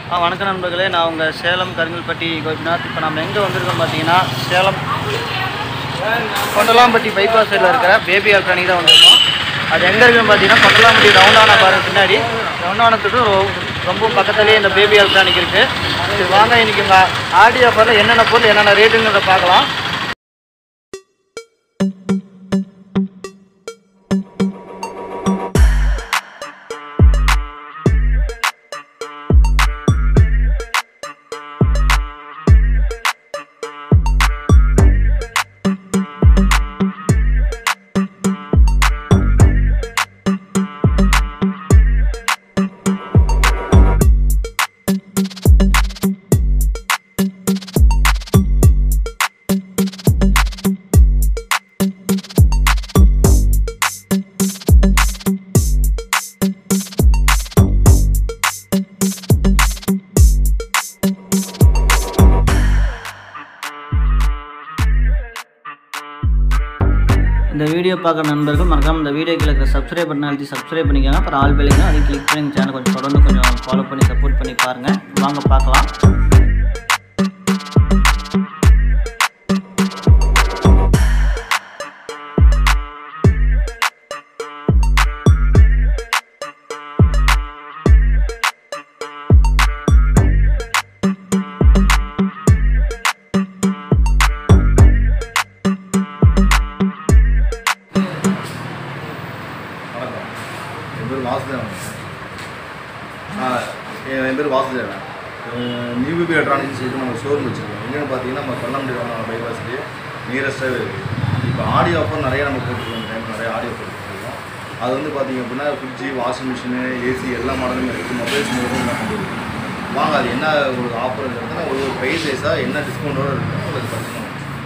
ஆ வணக்கம் நண்பர்களே நான் உங்கள் சேலம் கருங்கல்பட்டி கோபிநாத் இப்போ நம்ம எங்கே வந்திருக்கோம் பார்த்தீங்கன்னா சேலம் கொண்டலாம்பட்டி பைபாஸ் சைடில் இருக்கிற பேபி எலக்ட்ரானிக் தான் வந்திருக்கோம் அது எங்கே இருக்குன்னு பார்த்தீங்கன்னா கொண்டலாம்பட்டி ரவுண்டான பாருங்க பின்னாடி ரவுண்டானத்துக்கு ரொ- ரொம்ப பக்கத்துலேயே இந்த பேபி எலக்ட்ரானிக் இருக்குது சரி வாங்க இன்றைக்கி இந்த ஆடி ஆஃபரில் என்னென்ன பொருள் என்னென்ன ரேட்டுங்கிறத பார்க்கலாம் இந்த வீடியோ பார்க்குற நண்பர்கள் மறக்காம இந்த வீடியோ கீழே இருக்கிற சப்ஸ்கிரைப் பண்ண அழுத்தி சப்ஸ்கிரைப் பண்ணிக்கோங்க அப்புறம் ஆல் பெல்லுங்க அதையும் கிளிக் பண்ணி சேனல் கொஞ்சம் தொடர்ந்து கொஞ்சம் ஃபாலோ பண்ணி சப்போர்ட் பண்ணி பாருங்கள் வாங்க பார்க்கலாம் வணக்கம் என் பேர் வாசுதேவன் ஆ என் பேர் வாசுதேவன் நியூ பிபி எலக்ட்ரானிக்ஸ் இது நம்ம ஷோரூம் வச்சுருக்கோம் எங்கேன்னு பார்த்தீங்கன்னா நம்ம கொல்லம்படி வாங்க பைபாஸ்லேயே நியரஸ்ட்டாகவே இருக்குது இப்போ ஆடியோ ஆஃபர் நிறைய நம்ம போட்டுருக்கோம் இந்த டைம் நிறைய ஆடியோ போட்டுருக்கோம் அது வந்து பார்த்தீங்க அப்படின்னா ஃப்ரிட்ஜு வாஷிங் மிஷினு ஏசி எல்லா மாடலுமே இருக்குது மொபைல்ஸ் மூலம் தான் கொண்டு இருக்குது வாங்க அது என்ன உங்களுக்கு ஆஃபருங்கிறது நான் ஒரு ஒரு ப்ரைஸ் வைஸாக என்ன டிஸ்கவுண்ட்டோட இருக்குது உங்களுக்கு பார்த்தீங்கன்னா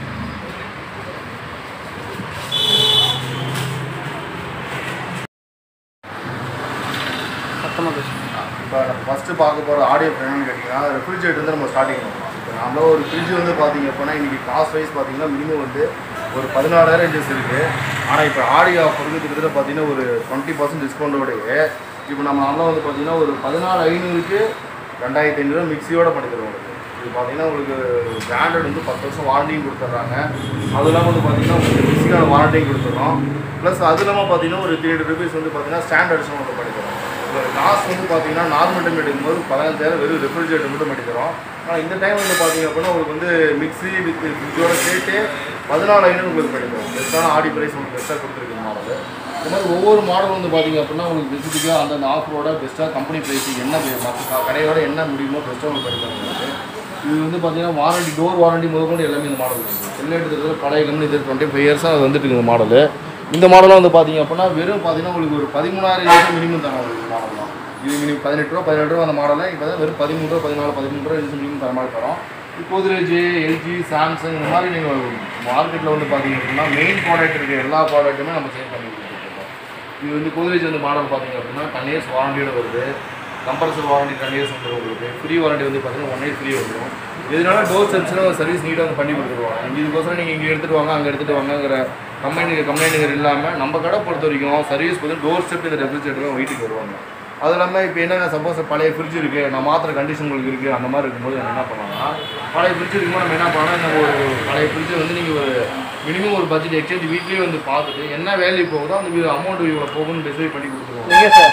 சத்தமாக பேசுங்க இப்போ நம்ம ஃபஸ்ட்டு பார்க்க போகிற ஆடியோ என்னன்னு கேட்டிங்கன்னா ரெஃப்ரிஜரேட் வந்து நம்ம ஸ்டார்டிங் பண்ணலாம் இப்போ நம்மள ஒரு ஃப்ரிட்ஜ் வந்து பார்த்தீங்க அப்படின்னா இன்றைக்கி காஸ்ட் வைஸ் பார்த்தீங்கன்னா மினிமம் வந்து ஒரு பதினாலாயிரம் இன்ச்சஸ் இருக்குது ஆனால் இப்போ ஆடியோ ஆஃபருக்கு கிட்டத்தட்ட பார்த்தீங்கன்னா ஒரு டுவெண்ட்டி பர்சன்ட் டிஸ்கவுண்டோடைய இப்போ நம்ம நம்மள வந்து பார்த்தீங்கன்னா ஒரு பதினாலு ஐநூறுக்கு ரெண்டாயிரத்தி ஐநூறுரூவா மிக்ஸியோட பண்ணி தருவோம் உங்களுக்கு இது பார்த்தீங்கன்னா உங்களுக்கு பிராண்டட் வந்து பத்து வருஷம் வாரண்டியும் கொடுத்துட்றாங்க அது இல்லாமல் வந்து பார்த்தீங்கன்னா உங்களுக்கு மிக்ஸிக்கான வாரண்டியும் கொடுத்துட்றோம் ப்ளஸ் அது இல்லாமல் பார்த்தீங்கன்னா ஒரு த்ரீ ஹண்ட்ரட் ருபீஸ் வந்து பார்த்தீங்கன்னா ஸ்டாண்டர்ட்ஸும் வந்து பண்ணி தரோம் இதோட காஸ்ட் வந்து பார்த்தீங்கன்னா நார்மல் டைம் எடுக்கும்போது பதினஞ்சாயிரம் வெறும் ரெஃப்ரிஜரேட்டர் மட்டும் பண்ணி தரோம் ஆனால் இந்த டைம் வந்து பார்த்தீங்க அப்படின்னா உங்களுக்கு வந்து மிக்ஸி வித் ஃப்ரிட்ஜோட சேர்த்து பதினாலு ஐநூறு உங்களுக்கு கிடைக்கும் பெஸ்ட்டான ஆடி ப்ரைஸ் உங்களுக்கு பெஸ்ட்டாக கொடுத்துருக்கு மாடல் இந்த மாதிரி ஒவ்வொரு மாடல் வந்து பார்த்தீங்க அப்படின்னா உங்களுக்கு பெசிஃபிக்காக அந்தந்த ஆஃபரோட பெஸ்ட்டாக கம்பெனி ப்ரைஸ் என்ன வே- மற்ற கடையோட என்ன முடியுமோ பெஸ்ட்டாக உங்களுக்கு கிடைக்கும் உங்களுக்கு இது வந்து பார்த்தீங்கன்னா வாரண்டி டோர் வாரண்டி முதற்கொண்டு எல்லாமே இந்த மாடல் இருக்குது செல்லேட்டு பழைய கம்பெனி இது டுவெண்ட்டி ஃபைவ் இயர்ஸாக அது வந்துட்டு இருக்குது இந்த மாடல் இந்த மாடலாம் வந்து பார்த்தீங்க அப்படின்னா வெறும் பார்த்தீங்கன்னா உங்களுக்கு ஒரு பதிமூணாயிரம் மினிமம் தர உங்களுக்கு மாடல் தான் இது மினிமம் பதினெட்டு ரூபா பதினெட்டு ரூபா அந்த மாடலை இப்போ தான் வெறும் பதிமூணு ரூபா பதினாலு பதிமூணு ரூபா இது மினிமம் தர மாதிரி தரோம் கோத்ரேஜ் எல்ஜி சாம்சங் இந்த மாதிரி நீங்கள் மார்க்கெட்டில் வந்து பார்த்தீங்க அப்படின்னா மெயின் ப்ராடக்ட் இருக்க எல்லா ப்ராடக்ட்டுமே நம்ம சேல் பண்ணி கொடுத்துருக்கோம் இது வந்து கோத்ரேஜ் வந்து மாடல் பார்த்தீங்க அப்படின்னா டென் இயர்ஸ் வாரண்டியோட வருது கம்பல்சரி வாரண்டி டென் இயர்ஸ் வந்துடும் உங்களுக்கு ஃப்ரீ வாரண்டி வந்து பார்த்தீங்கன்னா ஒன் இயர் ஃப்ரீ வந்துடும் இதனால டோர் சர்வீஸ்லாம் சர்வீஸ் நீட்டாக வந்து பண்ணி கொடுத்துருவாங்க இங்கே இதுக்கோசரம் நீங்கள் இங்கே எடுத்துகிட்டு வாங்க அங்கே எடுத்துகிட்டு வாங்கங்கிற கம்பெனி கம்ப்ளைண்ட்டுங்கிற இல்லாமல் நம்ம கடை பொறுத்த வரைக்கும் சர்வீஸ் பார்த்து டோர் ஸ்டெப் இந்த ரெஃப்ரிஜரேட்டர் வீட்டுக்கு வருவாங்க அது இல்லாமல் இப்போ என்னங்க சப்போஸ் பழைய ஃப்ரிட்ஜ் இருக்குது நான் மாத்திர கண்டிஷன் உங்களுக்கு இருக்குது அந்த மாதிரி இருக்கும்போது நம்ம என்ன பண்ணலாம்னா பழைய ஃப்ரிட்ஜ் இருக்கும்போது நம்ம என்ன பண்ணலாம் நம்ம ஒரு பழைய ஃப்ரிட்ஜை வந்து நீங்கள் ஒரு மினிமம் ஒரு பட்ஜெட் எக்ஸ்சேஞ்ச் வீட்லேயே வந்து பார்த்துட்டு என்ன வேல்யூ போகுதோ அந்த அமௌண்ட் இவ்வளோ போகும்னு டிசைட் பண்ணி கொடுத்துருவோம் எங்கே சார்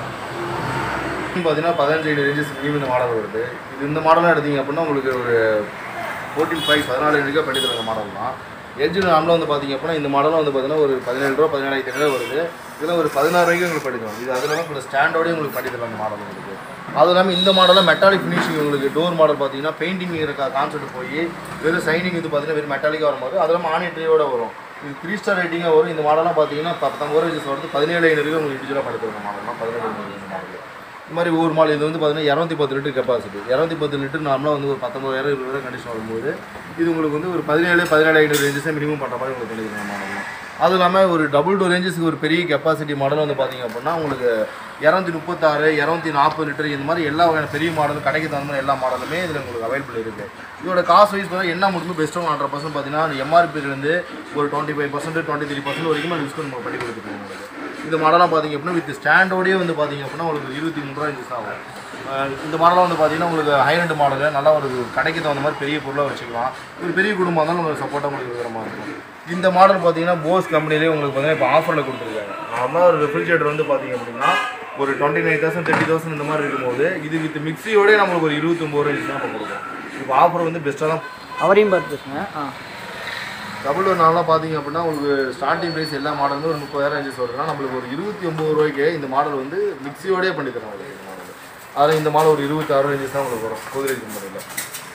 பார்த்தீங்கன்னா பதினஞ்சு ஐடு ரேஞ்சஸ் மினிமம் இந்த மாடல் வருது இது இந்த மாடலாம் எடுத்தீங்க அப்படின்னா உங்களுக்கு ஒரு ஃபோர்டீன் ஃபைவ் பதினாலு ரேஞ்சுக்காக பண்ணி தருங்க மாடல் தான் எட்ஜ் நார்மலாக வந்து பார்த்தீங்க அப்படின்னா இந்த மாடலும் வந்து பார்த்தீங்கன்னா ஒரு பதினேழு ரூபா பதினேழாயிரத்தி ஐநூறு வருது இதில் ஒரு பதினாறு ரூபாய்க்கு உங்களுக்கு பண்ணி தருவாங்க இது அது இல்லாமல் உங்களுக்கு ஸ்டாண்டோடய உங்களுக்கு பண்ணி தருவாங்க மாடல் உங்களுக்கு அது இல்லாமல் இந்த மாடலில் மெட்டாலிக் ஃபினிஷிங் உங்களுக்கு டோர் மாடல் பார்த்தீங்கன்னா பெயிண்டிங் இருக்க கான்செப்ட் போய் வெறும் சைனிங் வந்து பார்த்தீங்கன்னா வெறும் மெட்டாலிக்காக வரும்போது அது இல்லாமல் ஆனிட்ரியோட வரும் இது த்ரீ ஸ்டார் ரேட்டிங்காக வரும் இந்த மாடலாம் பார்த்தீங்கன்னா பத்தொம்பது ரூபா வருது பதினேழு ஐநூறுக்கு உங்களுக்கு இண்டிவிஜுவலாக பண்ணி தருவாங்க மாடலாம் பதினேழு ஐநூறு இந்த மாடல் இந்த மாதிரி ஒவ்வொரு மாடல் இது வந்து பார்த்தீங்கன்னா இரநூத்தி பத்து லிட்டர் கெப்பாசிட்டி இரநூத்தி பத்து லிட்டர் நார்மலாக வந்து ஒரு பத்தொம்பதாயிரம் இருபதாயிரம் கண்டிஷன் வரும்போது இது உங்களுக்கு வந்து ஒரு பதினேழு பதினேழு ஐநூறு ரேஞ்சஸே மினிமம் பண்ணுற மாதிரி உங்களுக்கு பண்ணிக்கலாம் மாடலாம் அது இல்லாமல் ஒரு டபுள் டோர் ரேஞ்சஸ்க்கு ஒரு பெரிய கெப்பாசிட்டி மாடல் வந்து பார்த்தீங்க அப்படின்னா உங்களுக்கு இரநூத்தி முப்பத்தாறு இரநூத்தி நாற்பது லிட்டர் இந்த மாதிரி எல்லா வகையான பெரிய மாடல் கடைக்கு தகுந்த மாதிரி எல்லா மாடலுமே இதில் உங்களுக்கு அவைலபிள் இருக்குது இதோட காஸ்ட் வைஸ் பார்த்தா என்ன மட்டுமே பெஸ்ட்டாக ஹண்ட்ரட் பர்சன்ட் பார்த்தீங்கன்னா எம்ஆர்பிலேருந்து ஒரு twenty five percent twenty three percent வரைக்கும் டிஸ்கவுண்ட் நம்ம பண்ணி கொடுத்துருக்கோம் உங்களுக்கு இந்த மாடலாம் பார்த்தீங்க அப்படின்னா வித் ஸ்டாண்டோடயே வந்து பார்த்தீங்க அப்படின்னா உங்களுக்கு இருபத்தி மூணு ரூபா இன்ச்சஸ் ஆகும் அஹ் இந்த மாடலாம் வந்து பார்த்தீங்கன்னா உங்களுக்கு ஹைரண்ட் மாடலு நல்லா ஒரு கடைக்கு தகுந்த மாதிரி பெரிய பொருளாக வச்சுக்கலாம் ஒரு பெரிய குடும்பம் இருந்தாலும் உங்களுக்கு சப்போர்ட்டாக உங்களுக்கு இருக்கிற மாதிரி இருக்கும் இந்த மாடல் பார்த்தீங்கன்னா போஸ் கம்பெனிலே உங்களுக்கு பார்த்தீங்கன்னா இப்போ ஆஃபரில் கொடுத்துருக்காங்க நார்மலாக ஒரு ரெஃப்ரிஜரேட்டர் வந்து பார்த்தீங்க அப்படின்னா ஒரு twenty nine thousand thirty thousand இந்த மாதிரி இருக்கும்போது இது வித் மிக்ஸியோடய நம்மளுக்கு ஒரு இருபத்தொம்பது ரூபாய் தான் நம்ம கொடுக்கும் இப்போ ஆஃபர் வந்து பெஸ்ட்டாக தான் அவரையும் பார்த்து பேசுங்க ஆ டபுள் ஒன் நாளாக பார்த்தீங்க அப்படின்னா உங்களுக்கு ஸ்டார்டிங் ப்ரைஸ் எல்லா மாடலும் ஒரு முப்பதாயிரம் அஞ்சு சொல்கிறேன்னா நம்மளுக்கு ஒரு இருபத்தி ஒம்பது ரூபாய்க்கு இந்த மாடல் வந்து மிக்ஸியோடய பண்ணி தரோம் உங்களுக்கு இந்த மாடல் அதில் இந்த மாடல் ஒரு இருபத்தாறு ரேஞ்சஸ் தான் உங்களுக்கு வரும் கோதிரேஜ் கம்பெனியில்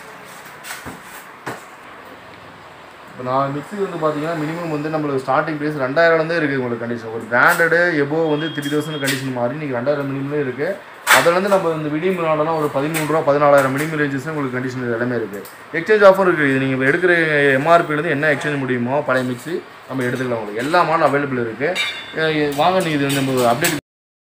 இப்போ நான் மிக்ஸி வந்து பார்த்தீங்கன்னா மினிமம் வந்து நம்மளுக்கு ஸ்டார்டிங் ப்ரைஸ் ரெண்டாயிரம்லேருந்தே இருக்குது உங்களுக்கு கண்டிஷன் ஒரு பிராண்டடு எபோ வந்து த்ரீ தௌசண்ட் கண்டிஷன் மாறி இன்றைக்கி ரெண்டாயிரம் மினிமம்லேயே இருக்குது அதுலேருந்து நம்ம இந்த மினிமம் நாடெல்லாம் ஒரு பதிமூணு ரூபா பதினாலாயிரம் மினிமம் ரேஞ்சஸ் உங்களுக்கு கண்டிஷன் எல்லாமே இருக்குது எக்ஸ்சேஞ்ச் ஆஃபர் இருக்குது இது நீங்கள் எடுக்கிற எம்ஆர்பிலேருந்து என்ன எக்ஸ்சேஞ்ச் முடியுமோ பழைய மிக்ஸி நம்ம எடுத்துக்கலாம் உங்களுக்கு எல்லா மாடலும் அவைலபிள் இருக்குது வாங்க நீங்கள் இது நம்ம அப்டேட்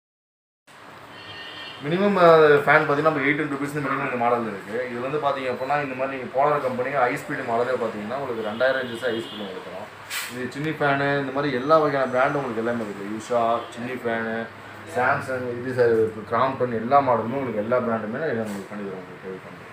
மினிமம் ஃபேன் பார்த்தீங்கன்னா நம்ம எயிட் ருபீஸ் மினிமம் இந்த மாடல் இருக்குது இது வந்து பார்த்தீங்க அப்படின்னா இந்த மாதிரி நீங்கள் போலார் கம்பெனி ஹை ஸ்பீடு மாடலே பார்த்தீங்கன்னா உங்களுக்கு ரெண்டாயிரம் இன்ச்சஸ் ஹை ஸ்பீடு கொடுக்குறோம் இது சின்னி ஃபேனு இந்த மாதிரி எல்லா வகையான பிராண்டும் உங்களுக்கு எல்லாமே இருக்குது யூஷா சின்னி ஃபேனு சாம்சங் இது சார் கிராம்டன் எல்லா மாடலுமே உங்களுக்கு எல்லா பிராண்டுமே இதை உங்களுக்கு பண்ணி தரோம் உங்களுக்கு தேவை பண்ணுறோம்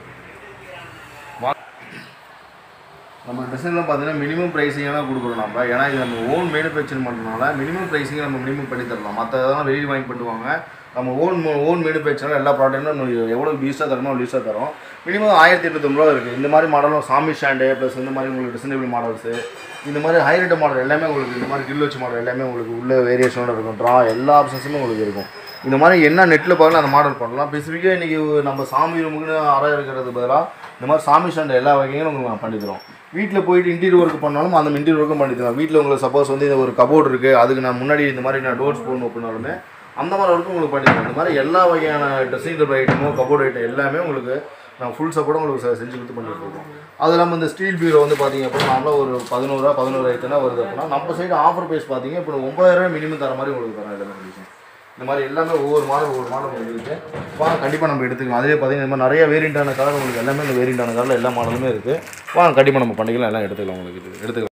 நம்ம டிசைன்லாம் பார்த்தீங்கன்னா மினிமம் ப்ரைஸிங்லாம் கொடுக்குறோம் நம்ம ஏன்னா இது நம்ம ஓன் மேனுஃபேக்சர் பண்ணுறதுனால மினிமம் ப்ரைஸிங் நம்ம மினிமம் பண்ணி தரலாம் மற்றதெல்லாம் வெளியே வாங்கி பண்ணுவாங்க நம்ம ஓன் ஓன் மேனுஃபேக்சர் எல்லா ப்ராடக்ட்டும் நம்ம எவ்வளோ லீஸ்ட்டாக தரமோ லீஸ்ட்டாக தரோம் மினிமம் ஆயிரத்தி எட்நூத்தம்பது ரூபா இருக்குது இந்த மாதிரி மாடலும் சாமி ஸ்டாண்டு ப்ளஸ் இந்த மாதிரி உங்களுக்கு டிசைனபிள் மாடல்ஸு இந்த மாதிரி ஹைரேட் மாடல் எல்லாமே உங்களுக்கு இந்த மாதிரி கில் வச்ச மாடல் எல்லாமே உங்களுக்கு உள்ள வேரியேஷனோட இருக்கும் ட்ரா எல்லா ஆப்ஷன்ஸுமே உங்களுக்கு இருக்கும் இந்த மாதிரி என்ன நெட்டில் பார்க்கலாம் அந்த மாடல் பண்ணலாம் ஸ்பெசிஃபிக்காக இன்றைக்கி நம்ம சாமி ரூமுக்குன்னு அறை இருக்கிறது பதிலாக இந்த மாதிரி சாமி ஸ்டாண்ட் எல்லா வகையும் உங்களுக்கு நான் பண்ணி தரோம் வீட்டில் போயிட்டு இன்டீரியர் ஒர்க் பண்ணாலும் அந்த இன்டீரியர் ஒர்க்கும் பண்ணி தருவேன் வீட்டில் உங்களுக்கு சப்போஸ் வந்து இந்த ஒரு கபோர்டு இருக்குது அதுக்கு நான் முன்னாடி இந்த மாதிரி நான் டோர்ஸ் போடணும் அப்படின்னாலுமே அந்த மாதிரி ஒர்க்கும் உங்களுக்கு பண்ணி தருவேன் இந்த மாதிரி எல்லா வகையான ட்ரெஸ்ஸிங் டேபிள் ஐட்டமோ கபோர்டு ஐட்டம் எல்லாமே உங்களுக்கு நான் ஃபுல் சப்போர்ட்டும் உங்களுக்கு செ- செஞ்சு கொடுத்து பண்ணிட்டு இருக்கோம் அது இல்லாமல் இந்த ஸ்டீல் பீரோ வந்து பார்த்தீங்க அப்படின்னா நார்மலாக ஒரு பதினோருவா பதினோரு ஐட்டம் வருது அப்படின்னா நம்ம சைடு ஆஃபர் ப்ரைஸ் பார்த்தீங்க இப்போ ஒம்பதாயிரம் மினிமம் தர மாதிரி உங்களுக்கு தரோம் எல்லாமே கண்டிஷன் இந்த மாதிரி எல்லாமே ஒவ்வொரு மாடல் ஒவ்வொரு மாடல் உங்களுக்கு இருக்குது வாங்க கண்டிப்பாக நம்ம எடுத்துக்கலாம் அதே பார்த்தீங்கன்னா இந்த மாதிரி நிறைய வேரியண்டான கலர் உங்களுக்கு எல்லாமே இந்த வேரியண்டான கலரில் எல்லா மாடலுமே இருக்குது வாங்க கண்டிப்பாக நம்ம பண்ணிக்கலாம் எல்லாம் எடுத்துக்கலாம் உங்களுக்கு இது எடுத்துக்கலாம்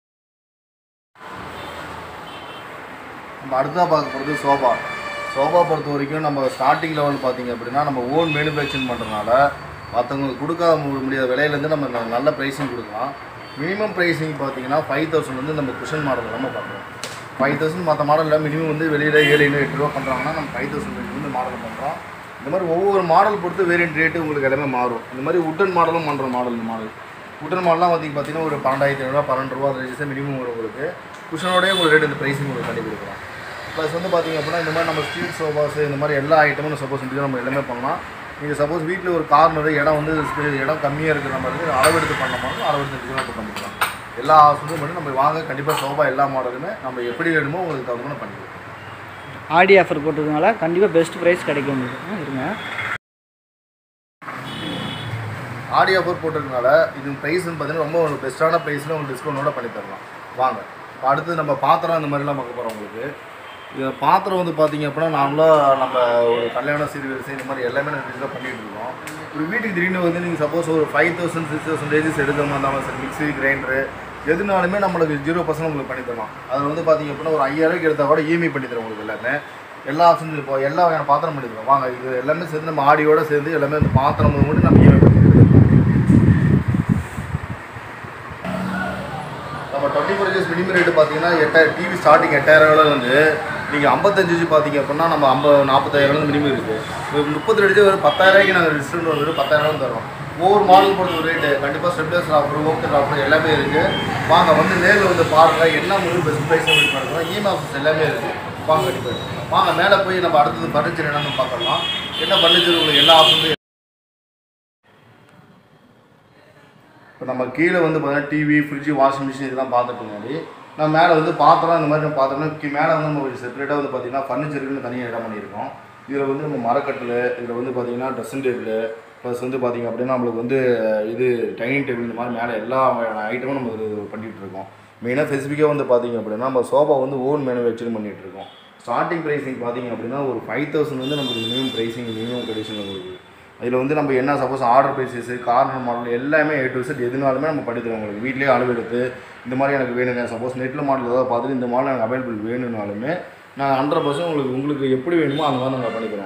நம்ம அடுத்ததாக பார்க்க போகிறது சோபா சோபா பொறுத்த வரைக்கும் நம்ம ஸ்டார்டிங் லெவல் பார்த்தீங்க அப்படின்னா நம்ம ஓன் மேனுஃபேக்சரிங் பண்ணுறதுனால மற்றவங்களுக்கு கொடுக்காத மு- முடியாத விலையிலேருந்து நம்ம ந- நல்ல ப்ரைஸிங் கொடுக்கலாம் மினிமம் ப்ரைஸிங் பார்த்தீங்கன்னா ஃபைவ் தௌசண்ட் வந்து நம்ம குஷன் மாடல் நம்ம பண்ணுறோம் ஃபைவ் தௌசண்ட் மற்ற மாடலில் மினிமம் வந்து வெளியில் ஏழு இன்னும் எட்டு ரூபா பண்ணுறாங்கன்னா நம்ம ஃபைவ் தௌசண்ட் வந்து மாடல் பண்ணுறோம் இந்த மாதிரி ஒவ்வொரு மாடல் பொறுத்து வேரியன்ட் ரேட்டு உங்களுக்கு எல்லாமே மாறும் இந்த மாதிரி உட்டன் மாடலும் பண்ணுற மாடல் இந்த மாடல் உட்டன் மாடலாம் வந்து பார்த்தீங்கன்னா ஒரு பன்னெண்டாயிரத்தி ஐநூறுரூவா பன்னெண்டு ரூபா ரேஞ்சஸ் மினிமம் வரும் உங்களுக்கு குஷனோடய உங்களுக்கு ரேட் இந்த ப்ரைஸிங் உங்களுக்கு பண்ணி கொடுக்குறோம் ப்ளஸ் வந்து பார்த்தீங்க அப்படின்னா இந்த மாதிரி நம்ம ஸ்டீல் சோஃபாஸ் இந்த மாதிரி எல்லா ஐட்டமும் சப்போஸ் வந்து நம்ம எல்லாமே பண்ணலாம் நீங்கள் சப்போஸ் வீட்டில் ஒரு கார்னர் இடம் வந்து space- இடம் கம்மியாக இருக்கிற மாதிரி இருக்கு, அளவெடுத்து பண்ண மாதிரி அளவெடுத்து இப்போ பண்ணிக்கலாம் எல்லா ஆப்ஷனும் பண்ணி நம்ம வாங்க கண்டிப்பாக சோஃபா எல்லா மாடலுமே நம்ம எப்படி வேணுமோ உங்களுக்கு தகுந்த மாதிரி பண்ணிக்கலாம் ஆடி ஆஃபர் போட்டதுனால கண்டிப்பாக பெஸ்ட் ப்ரைஸ் கிடைக்கும் உங்களுக்கு ஆ, இருங்க ஆடி ஆஃபர் போட்டிருக்கனால இது ப்ரைஸ்னு பார்த்தீங்கன்னா ரொம்ப ஒரு பெஸ்ட்டான ப்ரைஸில் உங்களுக்கு டிஸ்கவுண்டோட பண்ணி தரலாம் வாங்க இப்போ அடுத்து நம்ம பாத்திரம் இந்த மாதிரிலாம் பார்க்க போகிறோம் உங்களுக்கு இது பாத்திரம் வந்து பார்த்தீங்க அப்படின்னா நார்மலாக நம்ம ஒரு கல்யாண சீர்வரிசை இந்த மாதிரி எல்லாமே நம்ம இதில் பண்ணிகிட்டு இருக்கோம் ஒரு வீட்டுக்கு திடீர்னு வந்து நீங்கள் சப்போஸ் ஒரு five thousand six thousand ranges எடுக்கிற மாதிரி இருந்தாலும் சரி மிக்ஸி கிரைண்டரு எதுனாலுமே நம்மளுக்கு ஜீரோ பர்சன்ட் உங்களுக்கு பண்ணி தரலாம் அதில் வந்து பார்த்தீங்க அப்படின்னா ஒரு ஐயாயிரம் எடுத்தால் கூட இஎம்ஐ பண்ணி தரோம் உங்களுக்கு எல்லாமே எல்லா ஆப்ஷன்ஸ் இப்போ எல்லா வகையான பாத்திரம் பண்ணி தரோம் வாங்க இது எல்லாமே சேர்ந்து நம்ம ஆடியோட சேர்ந்து எல்லாமே இந்த பாத்திரம் மட்டும் நம்ம இஎம்ஐ பண்ணி தரோம் நம்ம twenty four inches minimum rate பார்த்தீங்கன்னா எட்டாயிரம் டிவி ஸ்டார்டிங் எட்டாயிரம் வந்து நீங்கள் ஐம்பத்தஞ்சு இன்ச்சு பார்த்தீங்க அப்படின்னா நம்ம ஐம்பது நாற்பத்தாயிரம் மினிமம் இருக்குது முப்பத்தி ரெண்டு ஒரு பத்தாயிரூபாய்க்கு நாங்கள் டிஸ்கவுண்ட் வந்து பத்தாயிரம் தரோம் ஒவ்வொரு மாடல் பொறுத்த ரேட்டு கண்டிப்பாக ஸ்டெப்லெஸ் ஆஃபர் ஓகே ஆஃபர் எல்லாமே இருக்குது வாங்க வந்து நேரில் வந்து பாருங்கள் என்ன முடிவு பெஸ்ட் ப்ரைஸ் பண்ணுறோம் இஎம்ஐ ஆஃபர்ஸ் எல்லாமே இருக்குது வாங்க கண்டிப்பாக வாங்க மேலே போய் நம்ம அடுத்தது ஃபர்னிச்சர் என்னன்னு பார்க்கலாம் என்ன ஃபர்னிச்சர் உங்களுக்கு எல்லா ஆப்ஷன்ஸும் இப்போ நம்ம கீழே வந்து பார்த்தீங்கன்னா டிவி ஃப்ரிட்ஜு வாஷிங் மிஷின் இதெல்லாம் பார்த்துட்டு முன்னாடி நான் மேலே வந்து பாத்திரம் இந்த மாதிரி நம்ம பார்த்தோம்னா கீ- மேலே வந்து நம்ம செப்பரேட்டாக வந்து பார்த்தீங்கன்னா ஃபர்னிச்சருக்குன்னு தனியாக இடம் பண்ணியிருக்கோம் இதில் வந்து நம்ம மரக்கட்டில் இதில் வந்து பார்த்தீங்கன்னா ட்ரெஸ்ஸிங் டேபிள் ப்ளஸ் வந்து பார்த்தீங்க அப்படின்னா நம்மளுக்கு வந்து இது டைனிங் டேபிள் இந்த மாதிரி மேலே எல்லா வகையான ஐட்டமும் நம்ம இது பண்ணிகிட்டு இருக்கோம் மெயினாக ஸ்பெசிஃபிக்காக வந்து பார்த்தீங்க அப்படின்னா நம்ம சோஃபா வந்து ஓன் மேனுஃபேக்சரிங் பண்ணிகிட்டு இருக்கோம் ஸ்டார்டிங் ப்ரைஸிங் பார்த்தீங்க அப்படின்னா ஒரு ஃபைவ் தௌசண்ட் வந்து நமக்கு மினிமம் ப்ரைஸிங் மினிமம் கண்டிஷன் உங்களுக்கு இதில் வந்து நம்ம என்ன suppose order prices corner model எல்லாமே ஏ டு செட் எதுனாலுமே நம்ம பண்ணி தரோம் உங்களுக்கு வீட்லேயே அளவு எடுத்து இந்த மாதிரி எனக்கு வேணுங்க சப்போஸ் நெட்டில் மாடல் ஏதாவது பார்த்துட்டு இந்த மாடல் எனக்கு அவைலபிள் வேணும்னாலுமே நான் ஹண்ட்ரட் பர்சன்ட் உங்களுக்கு உங்களுக்கு எப்படி வேணுமோ அந்த மாதிரி நாங்கள் பண்ணி தரோம்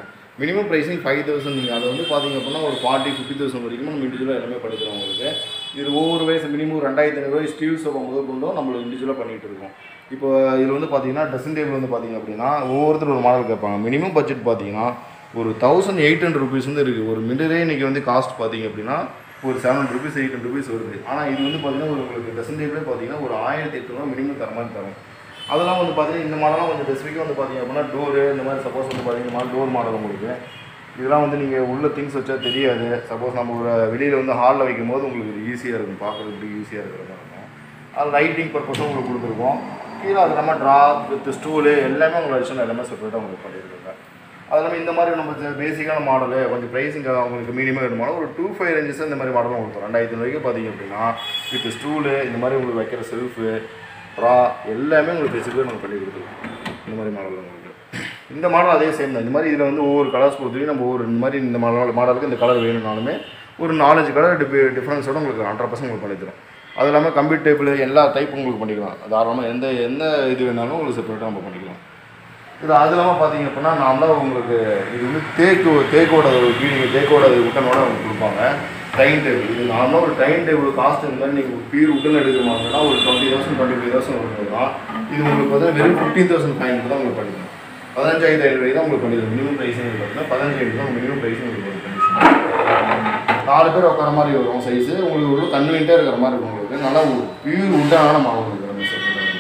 மினிமம் ப்ரைஸிங் ஃபைவ் தௌசண்ட் நீங்கள் அதை வந்து பார்த்தீங்க அப்படின்னா ஒரு ஃபார்ட்டி ஃபிஃப்டி தௌசண்ட் வரைக்கும் நம்ம இண்டிவிஜுவலாக எல்லாமே பண்ணி தரோம் உங்களுக்கு இது ஒவ்வொரு வயசு மினிமம் ரெண்டாயிரத்தி ஐநூறுரூவா ஸ்டீல் சோஃபா முதல் கொண்டும் நம்ம இண்டிவிஜுவலாக பண்ணிகிட்டு இருக்கோம் இப்போ இதில் வந்து பார்த்தீங்கன்னா ட்ரெஸ்ஸிங் டேபிள் வந்து பார்த்தீங்க அப்படின்னா ஒவ்வொருத்தர் ஒரு மாடல் கேட்பாங்க மினிமம் பட்ஜெட் பார்த்தீங்கன்னா ஒரு தௌசண்ட் எயிட் ஹண்ட்ரட் ருபீஸ் வந்து இருக்குது ஒரு மிடரே இன்றைக்கி வந்து காஸ்ட் பார்த்தீங்க அப்படின்னா ஒரு seven hundred rupees eight hundred rupees வருது ஆனால் இது வந்து பார்த்தீங்கன்னா ஒரு உங்களுக்கு ட்ரெஸ்ஸிங் டேபிளே பார்த்தீங்கன்னா ஒரு ஆயிரத்தி எட்நூறுவா மினிமம் தர மாதிரி தரும் அதெல்லாம் வந்து பார்த்தீங்கன்னா இந்த மாடலாம் கொஞ்சம் ஸ்பெசிஃபிக்காக வந்து பார்த்தீங்க அப்படின்னா டோரு இந்த மாதிரி சப்போஸ் வந்து பார்த்தீங்கன்னா மாதிரி டோர் மாடல் உங்களுக்கு இதெல்லாம் வந்து நீங்கள் உள்ள திங்ஸ் வச்சா தெரியாது சப்போஸ் நம்ம ஒரு வெளியில் வந்து ஹாலில் வைக்கும் போது உங்களுக்கு இது ஈஸியாக இருக்கும் பார்க்குறதுக்கு ஈஸியாக இருக்கிற மாதிரி இருக்கும் அது லைட்டிங் பர்பஸும் உங்களுக்கு கொடுத்துருக்கோம் கீழே அது இல்லாமல் ட்ரா வித் ஸ்டூலு எல்லாமே உங்களுக்கு அடிஷனல் எல்லாமே செப்பரேட்டாக உங்களுக்கு பண்ணியிருக்காங்க அது இல்லாமல் இந்த மாதிரி நம்ம பேசிக்கான மாடலு கொஞ்சம் ப்ரைஸிங் அவங்களுக்கு மீடியமாக வேணுமாலும் ஒரு டூ ஃபைவ் ரேஞ்சஸ் இந்த மாதிரி மாடலும் கொடுத்தோம் ரெண்டாயிரத்தி வரைக்கும் பார்த்தீங்க அப்படின்னா வித் ஸ்டூலு இந்த மாதிரி உங்களுக்கு வைக்கிற செல்ஃபு ட்ரா எல்லாமே உங்களுக்கு பேசிக்காக நம்ம பண்ணி கொடுத்துருக்கோம் இந்த மாதிரி மாடல் உங்களுக்கு இந்த மாடல் அதே சேம் தான் இந்த மாதிரி இதில் வந்து ஒவ்வொரு கலர்ஸ் கொடுத்துட்டு நம்ம ஒவ்வொரு இந்த மாதிரி இந்த மாடல் மாடலுக்கு இந்த கலர் வேணும்னாலுமே ஒரு நாலஞ்சு கலர் டிஃபி டிஃப்ரென்ஸோட உங்களுக்கு ஹண்ட்ரட் பர்சன்ட் உங்களுக்கு பண்ணித்தரும் அது இல்லாமல் கம்ப்யூட்டர் டேபிள் எல்லா டைப்பும் உங்களுக்கு பண்ணிக்கலாம் தாராளமாக எந்த எந்த இது வேணாலும் உங்களுக்கு செப்பரேட்டாக நம்ம பண்ணிக்கலாம் இது அது இல்லாமல் பார்த்தீங்க அப்படின்னா நார்மலாக உங்களுக்கு இது வந்து தேக்கு தேக்கோட வீடியோ தேக்கோட உட்டனோட உங்களுக்கு கொடுப்பாங்க டைன் டேபிள் இது நார்மலாக ஒரு டைன் டேபிள் காஸ்ட் இந்த மாதிரி நீங்கள் பியூர் உட்டன் எடுக்கிறோம்னா ஒரு twenty thousand twenty five thousand வருதுன்னா இது உங்களுக்கு வந்து வெறும் ஃபிஃப்டீன் தௌசண்ட் ஃபைவ் ஹண்ட்ரட் தான் உங்களுக்கு பண்ணிக்கலாம் பதினஞ்சாயிரத்தி ஐநூறு தான் உங்களுக்கு பண்ணிக்கலாம் மினிமம் ப்ரைஸிங் பார்த்தீங்கன்னா பதினஞ்சாயிரம் தான் மினிமம் ப்ரைஸிங் உங்களுக்கு பண்ணிக்கலாம் நாலு பேர் உட்கார மாதிரி வரும் சைஸு உங்களுக்கு ஒரு கன்வீனியாக இருக்கிற மாதிரி இருக்கும் உங்களுக்கு நல்லா பியூர் உட்டான மாவு உங்களுக்கு நம்ம சொல்லுங்கள்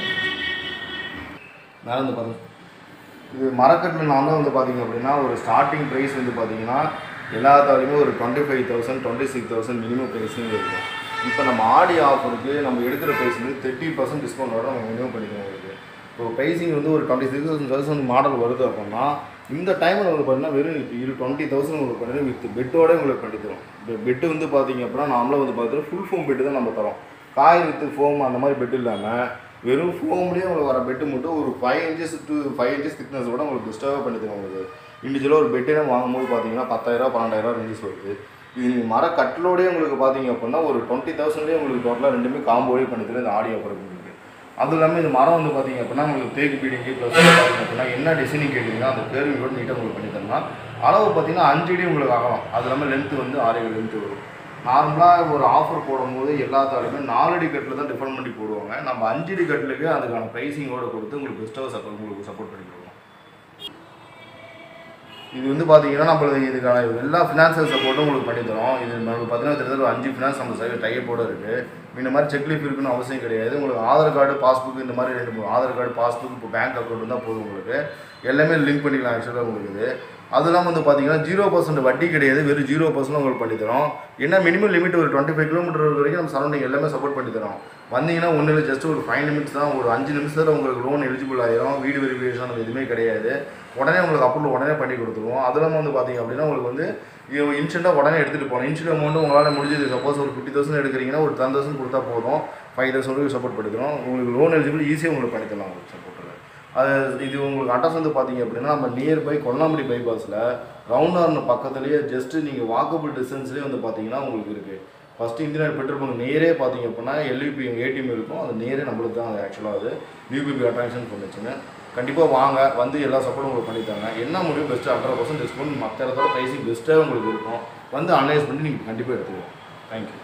மேலே வந்து பாருங்க இது மரக்கட்டில் நான் தான் வந்து பார்த்தீங்க அப்படின்னா ஒரு ஸ்டார்டிங் ப்ரைஸ் வந்து பார்த்தீங்கன்னா எல்லாத்தாலையுமே ஒரு twenty five thousand twenty six thousand minimum ப்ரைஸும் இருக்கும் இப்போ நம்ம ஆடி ஆஃபருக்கு நம்ம எடுக்கிற ப்ரைஸ் வந்து தேர்ட்டி பர்சன்ட் டிஸ்கவுண்டோட நம்ம மினிமம் பண்ணிக்கிறோம் உங்களுக்கு இப்போ ப்ரைஸிங் வந்து ஒரு twenty six thousand thousand model வருது அப்படின்னா இந்த டைமில் உங்களுக்கு பார்த்தீங்கன்னா வெறும் இரு டுவெண்ட்டி தௌசண்ட் உங்களுக்கு பண்ணி வித் பெட்டோட உங்களுக்கு பண்ணி தரும் இப்போ பெட்டு வந்து பார்த்தீங்க அப்படின்னா நாமளாக வந்து பார்த்தீங்கன்னா ஃபுல் ஃபோம் பெட்டு தான் நம்ம தரோம் காய் வித்து ஃபோம் அந்த மாதிரி பெட் இல்லாமல் வெறும் ஃபோம்லேயே உங்களுக்கு வர பெட்டு மட்டும் ஒரு five inches to five inches thickness கூட உங்களுக்கு பெஸ்ட்டாகவே பண்ணி தரும் உங்களுக்கு இண்டிவிஜுவலாக ஒரு பெட்டே வாங்கும்போது பார்த்தீங்கன்னா பத்தாயிரம் பன்னெண்டாயிரம் ரேஞ்சஸ் வருது இது நீங்கள் மர கட்டிலோடயே உங்களுக்கு பார்த்தீங்க அப்படின்னா ஒரு டுவெண்ட்டி தௌசண்ட்லேயே உங்களுக்கு டோட்டலாக ரெண்டுமே காம்போவே பண்ணி தரும் இந்த ஆடியோ பிறகு உங்களுக்கு அதுவும் இல்லாமல் இந்த மரம் வந்து பார்த்தீங்க அப்படின்னா உங்களுக்கு தேக்கு பீடிங்கு ப்ளஸ் பார்த்தீங்க அப்படின்னா என்ன டிசைனிங் கேட்டிங்கன்னா அந்த கேர்விங்கோட நீட்டாக உங்களுக்கு பண்ணி தரலாம் அளவு பார்த்தீங்கன்னா அஞ்சு அடி உங்களுக்கு ஆகலாம் அது இல்லாமல் லென்த்து வந்து ஆறு அடி லென்த்து வரும் நார்மலாக ஒரு ஆஃபர் போடும்போது எல்லாத்தாலுமே நாலடி கட்டில் தான் டிஃபரெண்ட் பண்ணி போடுவாங்க நம்ம அஞ்சடி கட்டிலுக்கு அதுக்கான ப்ரைஸிங்கோட கொடுத்து உங்களுக்கு பெஸ்ட்டாக சப்போர்ட் உங்களுக்கு சப்போர்ட் பண்ணி கொடுக்கலாம் இது வந்து பார்த்தீங்கன்னா நம்மளுக்கு இதுக்கான எல்லா ஃபினான்சியல் சப்போர்ட்டும் உங்களுக்கு பண்ணி தரோம் இது நமக்கு பார்த்தீங்கன்னா கிட்டத்தட்ட ஒரு அஞ்சு ஃபினான்ஸ் நம்ம சைடு டைப்போட இருக்குது இந்த மாதிரி செக்லீஃப் இருக்குன்னு அவசியம் கிடையாது உங்களுக்கு ஆதார் கார்டு பாஸ்புக் இந்த மாதிரி ரெண்டு மூணு ஆதார் கார்டு பாஸ்புக் இப்போ பேங்க் அக்கௌண்ட் இருந்தால் போதும் உங்களுக்கு எல்லாமே லிங்க் பண்ணிக்கலாம் ஆக்சுவலாக உங்களுக்கு இது அது இல்லாமல் வந்து பார்த்தீங்கன்னா ஜீரோ பர்சன்ட் வட்டி கிடையாது வெறும் ஜீரோ பர்சன்ட் உங்களுக்கு பண்ணி தரோம் என்ன மினிமம் லிமிட் ஒரு டுவெண்ட்டி ஃபைவ் கிலோமீட்டர் வரைக்கும் நம்ம சரௌண்டிங் எல்லாமே சப்போர்ட் பண்ணி தரோம் வந்தீங்கன்னா ஒன்றும் இல்லை ஜஸ்ட் ஒரு ஃபைவ் நிமிட்ஸ் தான் ஒரு அஞ்சு நிமிஷத்தில் உங்களுக்கு லோன் எலிஜிபிள் ஆயிரும் வீடு வெரிஃபிகேஷன் அது எதுவுமே கிடையாது உடனே உங்களுக்கு அப்ரூவல் உடனே பண்ணி கொடுத்துருவோம் அது இல்லாமல் வந்து பார்த்தீங்க அப்படின்னா உங்களுக்கு வந்து இன்ஸ்டண்ட்டாக உடனே எடுத்துகிட்டு போகணும் இன்ஸ்டன்ட் அமௌண்ட் உங்களால் முடிஞ்சது சப்போஸ் ஒரு ஃபிஃப்டி தௌசண்ட் எடுக்கிறீங்கன்னா ஒரு டென் தௌசண்ட் கொடுத்தா போதும் ஃபைவ் தௌசண்ட் சப்போர்ட் பண்ணிக்கிறோம் உங்களுக்கு லோன் எலிஜிபிள் ஈஸியாக உங்களுக்கு பண்ணித்தரலாம் உங்களுக்கு சப்போர்ட்டில் அது இது உங்களுக்கு அட்ரஸ் வந்து பார்த்தீங்க அப்படின்னா நம்ம நியர்பை கொல்லாம்படி பைபாஸில் ரவுண்டார்னு பக்கத்துலேயே ஜஸ்ட்டு நீங்கள் வாக்கபிள் டிஸ்டன்ஸ்லேயே வந்து பார்த்தீங்கன்னா உங்களுக்கு இருக்குது ஃபஸ்ட்டு இந்தியன் பெட்ரோல் பங்க் நேரே பார்த்தீங்க அப்படின்னா எல்யூபி ஏடிஎம் இருக்கும் அது நேரே நம்மளுக்கு தான் அது ஆக்சுவலாக அது நியூபிபி அட்ராக்ஷன் பண்ணுச்சுங்க கண்டிப்பாக வாங்க வந்து எல்லா சப்போர்ட்டும் உங்களுக்கு பண்ணித்தாங்க என்ன முடியும் பெஸ்ட்டு ஹண்ட்ரட் பர்சன்ட் டிஸ்கவுண்ட் மற்ற இடத்தோட ப்ரைஸிங் பெஸ்ட்டாக உங்களுக்கு இருக்கும் வந்து அனலைஸ் பண்ணி நீங்கள் கண்டிப்பாக எடுத்துக்கலாம் தேங்க்யூ